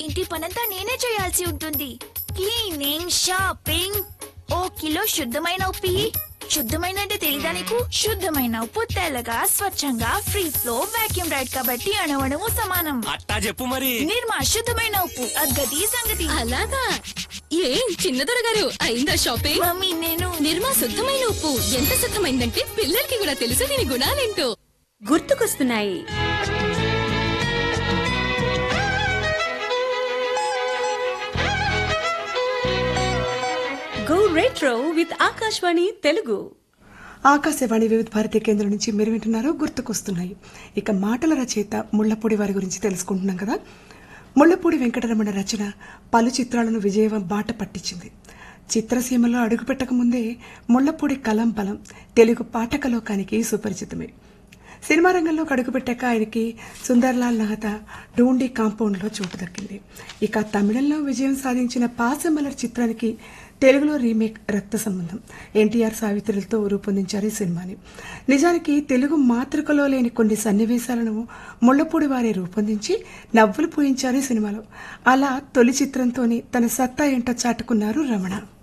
ఇంటి పనంతా నేనే చేయాల్సి ఉంటుంది క్లీనింగ్ షాపింగ్ ఓ కిలో శుద్ధమైన ఉప్పి శుద్ధమైన అంటే తెలీదా నీకు శుద్ధమైన ఉప్పు తెల్లగా స్వచ్ఛంగా ఫ్రీ ఫ్లో వాక్యూమ్ రైడ్ కాబట్టి అణవణము సమానం అట్టా చెప్పు మరి నిర్మా శుద్ధమైన ఉప్పు అద్గతి సంగతి అలాగా ఏం చిన్నదొర గారు అయిందా షాపింగ్ మమ్మీ నేను నిర్మా శుద్ధమైన ఉప్పు ఎంత శుద్ధమైందంటే పిల్లలకి కూడా తెలుసు దీని గుణాలేంటో గుర్తుకొస్తున్నాయి go retro with Akashvani Telugu Akashvani Vividh Bharati కేంద్రం నుంచి మీరు వింటున్నారు గుర్తుకొస్తున్నాయి ఇక మాటల రచయిత ముళ్లపూడి వారి గురించి తెలుసుకుంటున్నాం కదా ముళ్లపూడి వెంకటరమణ రచన పలు చిత్రాలను విజయవం బాట పట్టించింది చిత్రసీమలో అడుగుపెట్టక ముందే ముళ్లపూడి కలం బలం తెలుగు పాఠకలోకానికి సుపరిచితమే సినిమా రంగంలోకి అడుగుపెట్టాక ఆయనకి సుందర్లాల్ నహతా డూండి కాంపౌండ్లో చోటు దక్కింది ఇక తమిళంలో విజయం సాధించిన పాసమలర్ చిత్రానికి తెలుగులో రీమేక్ రక్త సంబంధం ఎన్టీఆర్ సావిత్రులతో రూపొందించారు ఈ సినిమాని నిజానికి తెలుగు మాతృకలో లేని కొన్ని సన్నివేశాలను ముళ్లపూడి వారే రూపొందించి నవ్వులు పూయించారు ఈ సినిమాలో అలా తొలి చిత్రంతోనే తన సత్తా ఏంటో చాటుకున్నారు రమణ